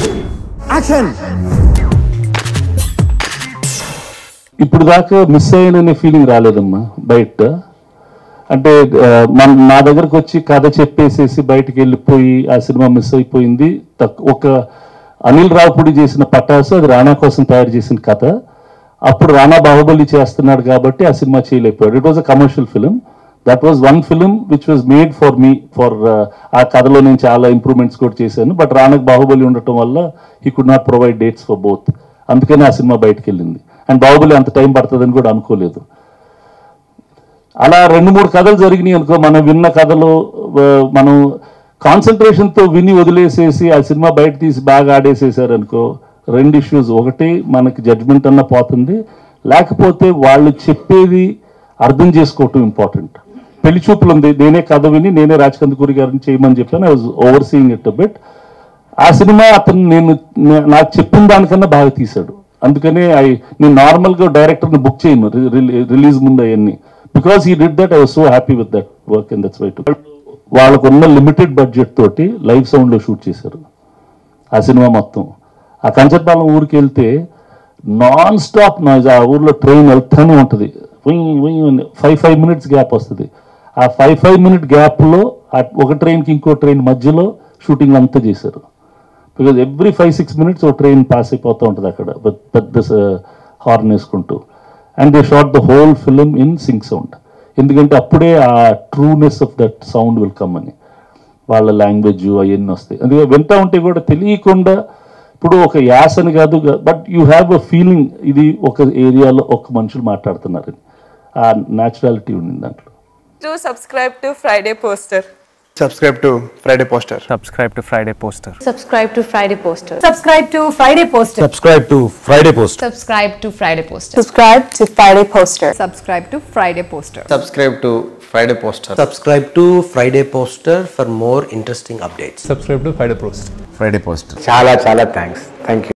Action ఇప్పుడు దాకా miss అయ్యాననే feeling రాలేదమ్మా బయట అంటే ఆ, మన నా దగ్గరకు వచ్చి కథ చెప్పేసేసి బయటికి వెళ్ళిపోయి ఆ సినిమా మిస్ అయిపోయింది తక్- ఒక అనిల్ రావుపూడి చేసిన పటాసు అది రాణా కోసం తయారు చేసిన కథ అప్పుడు రాణా బాహుబలి చేస్తున్నాడు కాబట్టి ఆ సినిమా చేయలేకపోయాడు it was a commercial film that was one film which was made for me for ఆ కథలో నేను చాలా ఇంప్రూవ్మెంట్స్ కూడా చేశాను బట్ రాణాకు బాహుబలి ఉండటం వల్ల he could not provide dates for both అందుకని ఆ సినిమా బయటకు వెళ్ళింది అండ్ బాహుబలి అంత టైం పడుతుందని కూడా అనుకోలేదు అలా రెండు మూడు కథలు జరిగినాయి అనుకో మనం విన్న కథలు ఆ, మనం కాన్సన్ట్రేషన్ తో విని వదిలేసేసి ఆ సినిమా బయట తీసి బాగా ఆడేసేసారు అనుకో రెండు ఇష్యూస్ ఒకటి మనకి జడ్జ్మెంట్ అన్న పోతుంది లేకపోతే వాళ్ళు చెప్పేది అర్థం చేసుకోవటం ఇంపార్టెంట్ పెళ్లి చూపులు ఉంది నేనే కథ విని నేనే రాజకందుకూరి గారిని చేయమని చెప్పాను I was overseeing it bit ఆ సినిమా అతను నేను నే- నాకు చెప్పిన దానికన్నా బాగా తీశాడు అందుకనే ఐ నేను నార్మల్గా డైరెక్టర్ని బుక్ చేయను రిలీజ్ ముందు అవన్నీ because he did that I was so happy with that work in that's white వాళ్ళకున్న లిమిటెడ్ బడ్జెట్ తోటి లైవ్ సౌండ్లో షూట్ చేశారు ఆ సినిమా మొత్తం ఆ కంచర్పాలెం ఊరికి వెళ్తే నాన్ స్టాప్ నాయిస్ ఆ ఊర్లో ట్రైన్ వెళ్తూనే ఉంటుంది ఫైవ్ ఫైవ్ మినిట్స్ గ్యాప్ వస్తుంది ఆ ఫైవ్ ఫైవ్ మినిట్ గ్యాప్లో ఒక ట్రైన్కి ఇంకో ట్రైన్ మధ్యలో షూటింగ్ అంతా చేశారు because every five six minutes ఒక ట్రైన్ పాస్ అయిపోతూ ఉంటుంది అక్కడ పెద్ద- పెద్ద హార్న్ వేసుకుంటూ and they shot the whole film in sync sound ఎందుకంటే అప్పుడే ఆ trueness of that sound will come అని వాళ్ళ లాంగ్వేజ్ అవన్నీ వస్తాయి అందుకే వింటా ఉంటే కూడా తెలియకుండా ఇప్పుడు ఒక యాసని కాదు but you have a feeling ఇది ఒక ఏరియాలో ఒక మనుషులు మాట్లాడుతున్నారని ఆ న్యాచురాలిటీ ఉండింది దాంట్లో Do subscribe to Friday Poster. subscribe to Friday Poster. subscribe to Friday Poster. Subscribe to Friday Poster. Subscribe to Friday Poster. Subscribe to Friday post Subscribe to Friday Poster. Subscribe to Friday Poster. Subscribe to Friday Poster. Subscribe to Friday Poster. subscribe to Friday Poster for more interesting updates. Subscribe to Friday Poster. Friday post చాలా చాలా thanks thank you